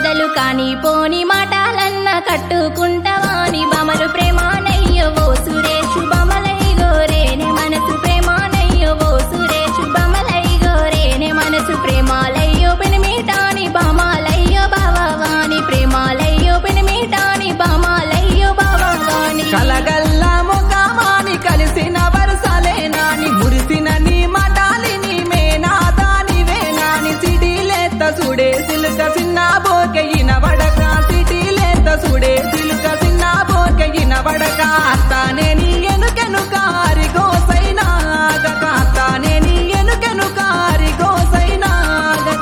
పెద్దలు కాని పోని మాటాలన్న కట్టుకుంటవాని బమలు ప్రేమానయ్యో ఓ సురేషు బమలై గోరేనే మనసు ప్రేమానయ్యో ఓ సురేషు బమలై గోరేనే మనసు ప్రేమాలయ్యో పెనిమిటాని బామాలయ్యో బావాని ప్రేమాలయ్యో పెనిమిటాని బామాలయ్యో బావాని కలగల్ల ముఖమాని కలిసిన వరుసలేనాని మురిసిన నీ మటాలిని మేనాదాని వేనాని సిడిలేత సుడే సిలుక చిన్న బోకెయిన వడక సిడిలేత సుడే సిలుక చిన్న బోకెయిన వడక అత్తానే నీ ఎనుకెనుక అరిగోసైనా ఆగక అత్తానే నీ ఎనుకెనుక అరిగోసైనా ఆగక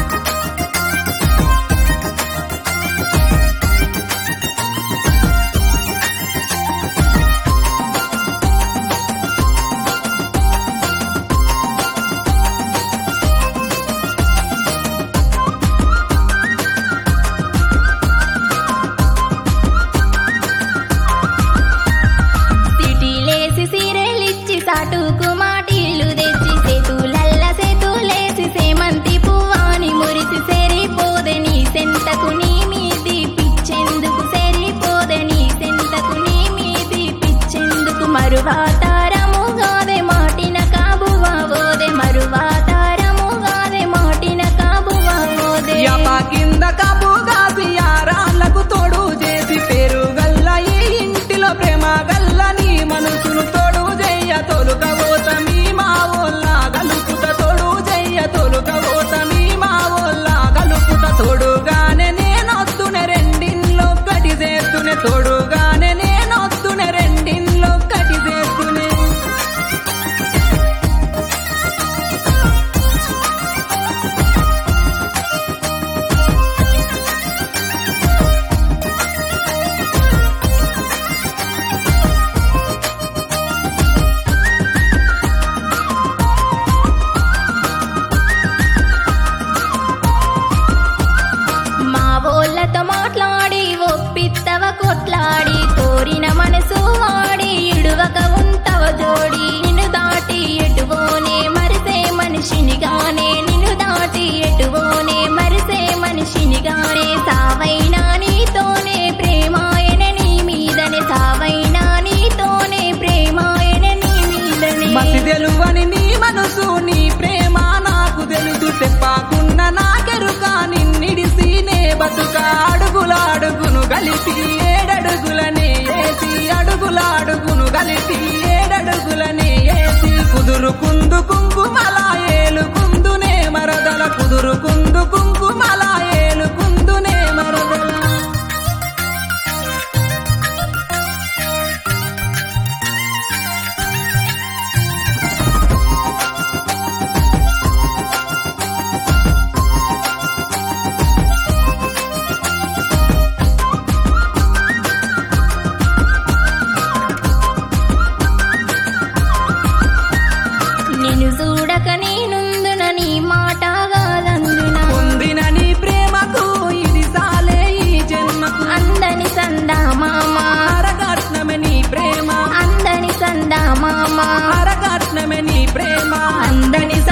సిటీలేసి సీరెలిచ్చి సాటుకు మాటిల్లు తెచ్చి సేతులల్ల సేతులేసి సేమంతి పువ్వాని మురిసి సెరిపోదే నీ సెంతకు నీ మీది పిచ్చెందుకు సెరిపోదే నీ సెంతకు నీ మీది పిచ్చెందుకు మరువాతారముగాదే మాటిన కాబువా ఓదే మరువాతారముగాదే మాటిన కాబువా ఓదే యప కింద కబుగాసి యారాళ్ళకు తోడు చేసి పేరు గల్ల ఈ ఇంటిలో ప్రేమ గల్ల నీ మనసును తోడు చెయ్య తొలుక ఓత మీ మా ఓల్ల గలుపుత తోడు చెయ్య తొలుక ఓత మీ మా ఓల్ల గలుపుత తోడుగానే నేనొత్తునే రెండిన్లో కటి చేస్తునే తోడుగానే నేనొత్తునే రెండిన్లో కటి చేస్తునే మా వోళ్ళతో మాట్లాడి ఒప్పిత్తవ కొట్లాడి కోరిన మనసు వాడి ఇడువక ఉంటవ జోడి నిన్ను దాటి ఎటువోనే మరిసే మనిషినిగానే నిన్ను దాటి ఎటువోనే మరిసే మనిషినిగానే సావైనా నీతోనే ప్రేమాయన నీ మీదనే సావైనా నీతోనే ప్రేమాయన నీ మీదనే మసి తెలువని నీ మనసు నీ ప్రేమ నాకు తెలుసు చెప్పాకున్న నాకెరుక నిన్నిడిసి నే బతుక అడుగుల అడుగును కలిపి ఏడడుగులనే ఏసి అడుగుల అడుగును కలిపి ఏడడుగులనే ఏసి కుదురు కుందు కుంకుమల ఏలు కుందునే మరదల కుదురు కుందు కుంకుమల ఏలు కుందునే మరదల నిన్ను చూడక నేనుందున నీ మాట కాదందున పొందిన నీ ప్రేమకు ఇది సాలే ఈ జన్మకు అందని సందా మామ అరగట్నమే నీ ప్రేమ అందని సందా మామ అరగట్నమే నీ ప్రేమ అందని